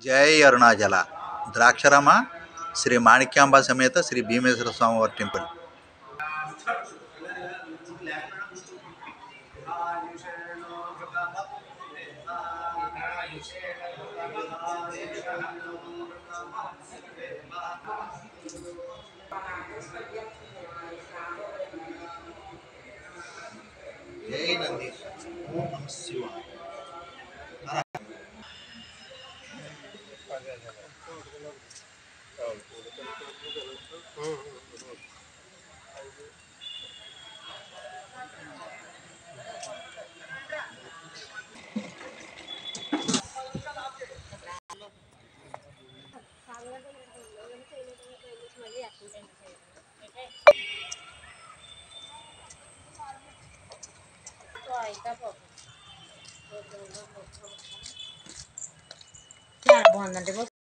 జై అరుణాచల ద్రాక్షరమ శ్రీ మాణిక్యాంబ సమేత శ్రీ భీమేశ్వర స్వామివారి టెంపుల్ జై నంది ఓం నమ శివాయ చాలా బాగుందండి